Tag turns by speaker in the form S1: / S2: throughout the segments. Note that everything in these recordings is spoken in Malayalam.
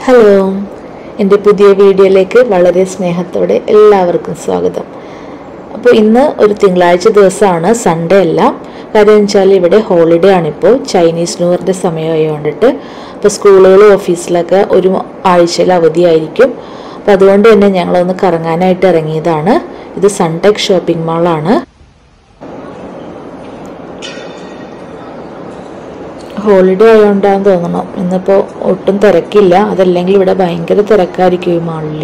S1: ഹലോ എൻ്റെ പുതിയ വീഡിയോയിലേക്ക് വളരെ സ്നേഹത്തോടെ എല്ലാവർക്കും സ്വാഗതം അപ്പോൾ ഇന്ന് ഒരു തിങ്കളാഴ്ച ദിവസമാണ് സൺഡേ അല്ല കാര്യം എന്ന് വെച്ചാൽ ഇവിടെ ഹോളിഡേ ആണിപ്പോൾ ചൈനീസ് ന്യൂ ഇയറിൻ്റെ സമയമായതുകൊണ്ടിട്ട് അപ്പോൾ സ്കൂളുകളും ഓഫീസിലൊക്കെ ഒരു ആഴ്ചയിൽ അവധിയായിരിക്കും അപ്പോൾ അതുകൊണ്ട് തന്നെ ഞങ്ങളൊന്ന് കറങ്ങാനായിട്ട് ഇറങ്ങിയതാണ് ഇത് സൺടെക് ഷോപ്പിംഗ് മാളാണ് ഹോളിഡേ ആയതുകൊണ്ടാന്ന് തോന്നണം ഇന്നിപ്പോൾ ഒട്ടും തിരക്കില്ല അതല്ലെങ്കിൽ ഇവിടെ ഭയങ്കര തിരക്കായിരിക്കും ഈ മാളിൽ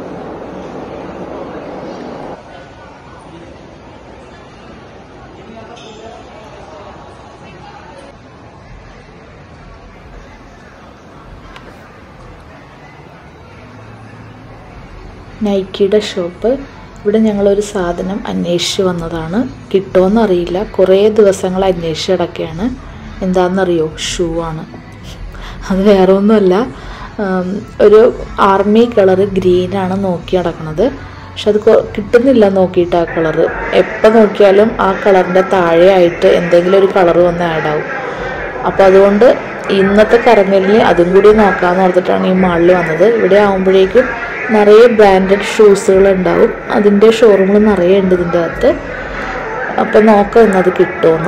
S1: നൈക്കിയുടെ ഷോപ്പ് ഇവിടെ ഞങ്ങളൊരു സാധനം അന്വേഷിച്ച് വന്നതാണ് കിട്ടുമോയെന്നറിയില്ല കുറേ ദിവസങ്ങൾ അന്വേഷിച്ച് കിടക്കുകയാണ് എന്താണെന്നറിയോ ഷൂ ആണ് അത് വേറെ ഒന്നുമല്ല ഉം, ഒരു ആർമി കളറ് ഗ്രീനാണ് നോക്കി നടക്കുന്നത് പക്ഷെ അത് കൊ- കിട്ടുന്നില്ല നോക്കിയിട്ട് ആ കളറ് എപ്പോൾ നോക്കിയാലും ആ കളറിൻ്റെ താഴെയായിട്ട് എന്തെങ്കിലും ഒരു കളറ് വന്ന് ആഡ് ആവും അപ്പോൾ അതുകൊണ്ട് ഇന്നത്തെ കറങ്ങലിന് അതും കൂടി നോക്കാമെന്ന് ഓർത്തിട്ടാണ് ഈ മാളിൽ വന്നത് ഇവിടെ ആകുമ്പോഴേക്കും നിറയെ ബ്രാൻഡഡ് ഷൂസുകൾ ഉണ്ടാവും അതിൻ്റെ ഷോറൂമുകൾ നിറയെ ഉണ്ട് ഇതിൻ്റെ അകത്ത് അപ്പോൾ നോക്കാം ഇന്നത് കിട്ടുമെന്ന്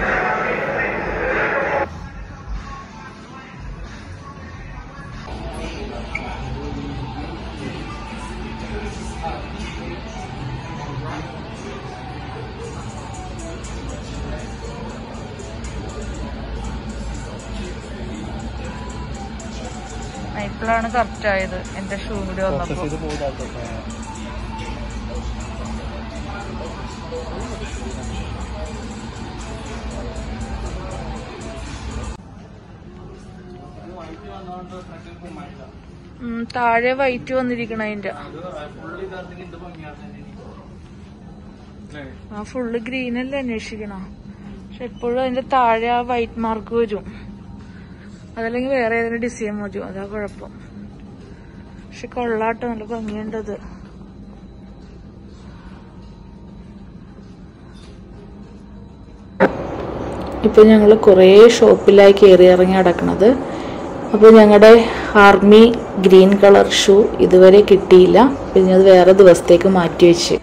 S2: ഇപ്പോഴാണ് കറക്റ്റ് ആയത് എന്റെ ഷൂ കൂടി വന്നപ്പോ ഉം, താഴെ വൈറ്റ് വന്നിരിക്കണ അതിന്റെ ആ ഫുള്ള് ഗ്രീൻ അല്ലേ അന്വേഷിക്കണ പക്ഷെ എപ്പോഴും അതിന്റെ താഴെ ആ വൈറ്റ് മാർക്ക് വരും അതല്ലെങ്കിൽ വേറെ ഏതെങ്കിലും ഡിസൈൻ വരും അതാ കുഴപ്പം പക്ഷെ കൊള്ളാട്ടോ നല്ല ഭംഗിയുണ്ടത്
S1: ഇപ്പോൾ ഞങ്ങൾ കുറേ ഷോപ്പിലായി കയറി ഇറങ്ങി നടക്കണത് അപ്പോൾ ഞങ്ങളുടെ ആർമി ഗ്രീൻ കളർ ഷൂ ഇതുവരെ കിട്ടിയില്ല പിന്നെ അത് വേറെ ദിവസത്തേക്ക് മാറ്റി വെച്ച്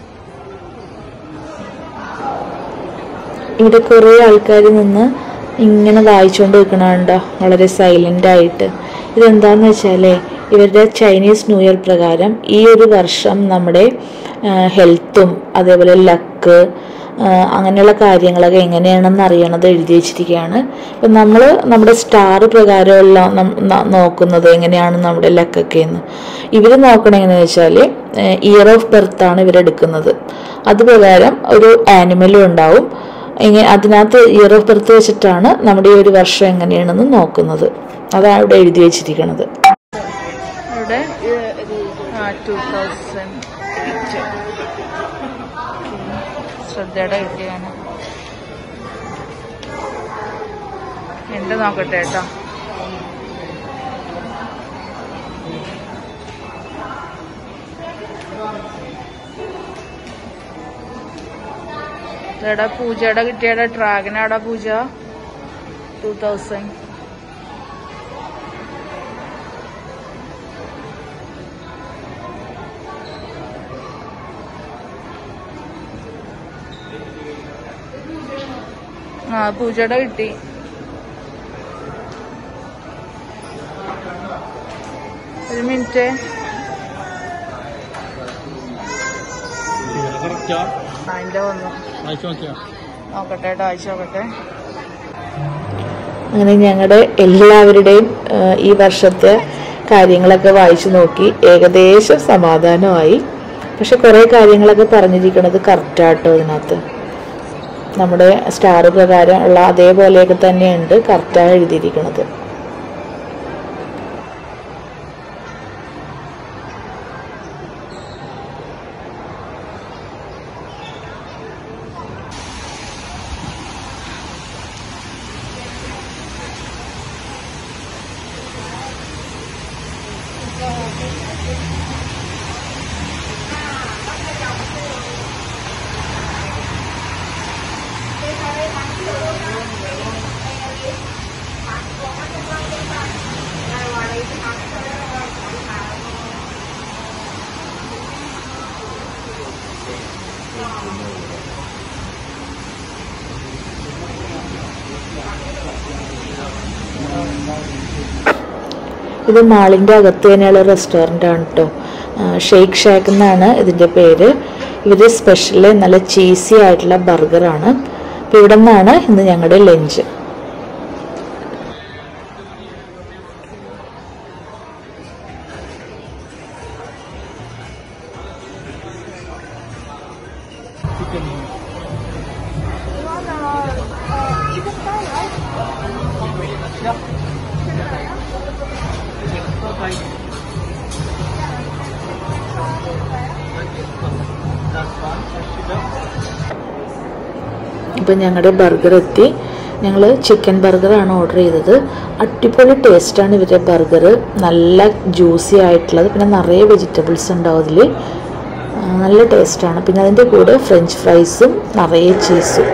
S1: ഇവിടെ കുറേ ആൾക്കാർ നിന്ന് ഇങ്ങനെ വായിച്ചുകൊണ്ട് നിൽക്കണുണ്ടോ വളരെ സൈലൻ്റ് ആയിട്ട് ഇതെന്താന്ന് വെച്ചാലേ ഇവരുടെ ചൈനീസ് ന്യൂ ഇയർ പ്രകാരം ഈ ഒരു വർഷം നമ്മുടെ ഹെൽത്തും അതേപോലെ ലക്ക് അങ്ങനെയുള്ള കാര്യങ്ങളൊക്കെ എങ്ങനെയാണെന്ന് അറിയണത് എഴുതി വെച്ചിരിക്കുകയാണ് ഇപ്പം നമ്മൾ നമ്മുടെ സ്റ്റാർ പ്രകാരമുള്ള നം- ന- നോക്കുന്നത് എങ്ങനെയാണ് നമ്മുടെ ലക്കൊക്കെ എന്ന് ഇവർ നോക്കണ എങ്ങനെയാണെന്ന് വെച്ചാൽ ഇയർ ഓഫ് ബർത്ത് ആണ് ഇവരെടുക്കുന്നത് അത് പ്രകാരം ഒരു ആനിമലും ഉണ്ടാവും ഇങ്ങനെ അതിനകത്ത് ഇയർ ഓഫ് ബർത്ത് വെച്ചിട്ടാണ് നമ്മുടെ ഈ ഒരു വർഷം എങ്ങനെയാണെന്ന് നോക്കുന്നത് അതാണ് ഇവിടെ എഴുതി വെച്ചിരിക്കുന്നത്
S2: ഇവിടെ ആ ടൂ തൗസൻഡ് എയ്റ്റ് ശ്രദ്ധയുടെ കിട്ടിയാണ് എന്റെ നോക്കട്ടെ കേട്ടോ ഇതെടാ പൂജയുടെ കിട്ടിയടാ ഡ്രാഗനാടാ പൂജ ടൂ തൗസൻഡ് ആ പൂജയുടെ കിട്ടി ഒരു മിനിറ്റ് അതിന്റെ വന്നു നോക്കട്ടെ കേട്ടോ അയച്ചു നോക്കട്ടെ
S1: അങ്ങനെ ഞങ്ങളുടെ എല്ലാവരുടെയും ആ, ഈ വർഷത്തെ കാര്യങ്ങളൊക്കെ വായിച്ചു നോക്കി ഏകദേശം സമാധാനമായി പക്ഷെ കുറേ കാര്യങ്ങളൊക്കെ പറഞ്ഞിരിക്കുന്നത് കറക്റ്റാട്ടോ ഇതിനകത്ത് നമ്മുടെ സ്റ്റാർ പ്രകാരം ഉള്ള അതേപോലെയൊക്കെ തന്നെയുണ്ട് കറക്റ്റായി എഴുതിയിരിക്കുന്നത് ഇത് മാളിൻ്റെ അകത്ത് തന്നെയുള്ള റെസ്റ്റോറൻ്റ് ആണ് കേട്ടോ ഷെയ്ക്ക് ഷാക്ക് എന്നാണ് ഇതിൻ്റെ പേര് ഇത് സ്പെഷ്യല് നല്ല ചീസി ആയിട്ടുള്ള ബർഗറാണ് അപ്പോൾ ഇവിടെ നിന്നാണ് ഇന്ന് ഞങ്ങളുടെ ലഞ്ച് ഇപ്പം ഞങ്ങളുടെ ബർഗർ എത്തി ഞങ്ങൾ ചിക്കൻ ബർഗറാണ് ഓർഡർ ചെയ്തത് അടിപൊളി ടേസ്റ്റാണ് ഇവരുടെ ബർഗർ നല്ല ജ്യൂസി ആയിട്ടുള്ളത് പിന്നെ നിറയെ വെജിറ്റബിൾസ് ഉണ്ടാവും അതിൽ നല്ല ടേസ്റ്റാണ് പിന്നെ അതിൻ്റെ കൂടെ ഫ്രഞ്ച് ഫ്രൈസും നിറയെ ചീസും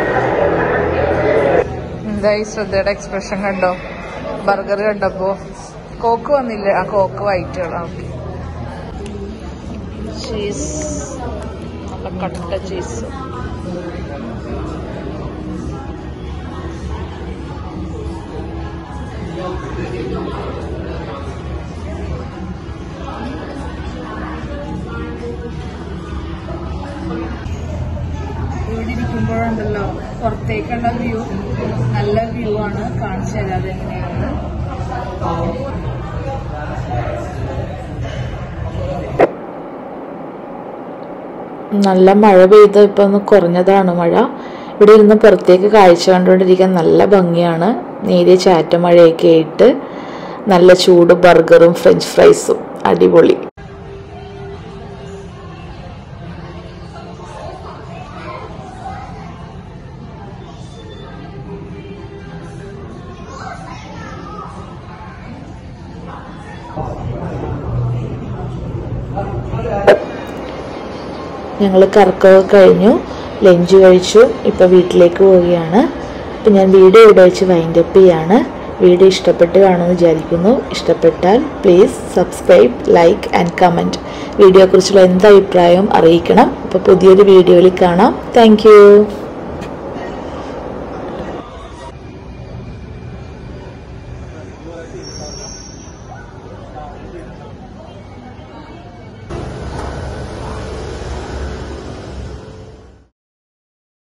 S2: എന്തായി ശ്രദ്ധയുടെ എക്സ്പ്രഷൻ കണ്ടോ ബർഗർ കണ്ടപ്പോ കോക്ക് വന്നില്ല ആ കോക്ക് വൈറ്റ് ഓക്കെ ചീസ് നല്ല കട്ട ചീസ് ഇവിടെ ഇരിക്കുമ്പോഴുണ്ടല്ലോ പുറത്തേക്കുള്ള വ്യൂ നല്ല വ്യൂ ആണ് കാണിച്ചു തരാതെ എങ്ങനെയാണ്
S1: നല്ല മഴ പെയ്ത് ഇപ്പം ഒന്ന് കുറഞ്ഞതാണ് മഴ ഇവിടെ ഇരുന്ന് പുറത്തേക്ക് കാഴ്ച കണ്ടുകൊണ്ടിരിക്കാൻ നല്ല ഭംഗിയാണ് നേരിയ ചാറ്റ മഴയൊക്കെ ആയിട്ട് നല്ല ചൂട് ബർഗറും ഫ്രഞ്ച് ഫ്രൈസും അടിപൊളി ഞങ്ങൾ കറക്കമൊക്കെ കഴിഞ്ഞു ലഞ്ച് കഴിച്ചു ഇപ്പോൾ വീട്ടിലേക്ക് പോവുകയാണ് അപ്പം ഞാൻ വീഡിയോ ഇവിടെ വെച്ച് വൈൻഡപ്പ് ചെയ്യാണ് വീഡിയോ ഇഷ്ടപ്പെട്ട് കാണുമെന്ന് വിചാരിക്കുന്നു ഇഷ്ടപ്പെട്ടാൽ please subscribe like and comment വീഡിയോയെക്കുറിച്ചുള്ള എന്ത് അഭിപ്രായവും അറിയിക്കണം അപ്പോൾ പുതിയൊരു വീഡിയോയിൽ കാണാം താങ്ക്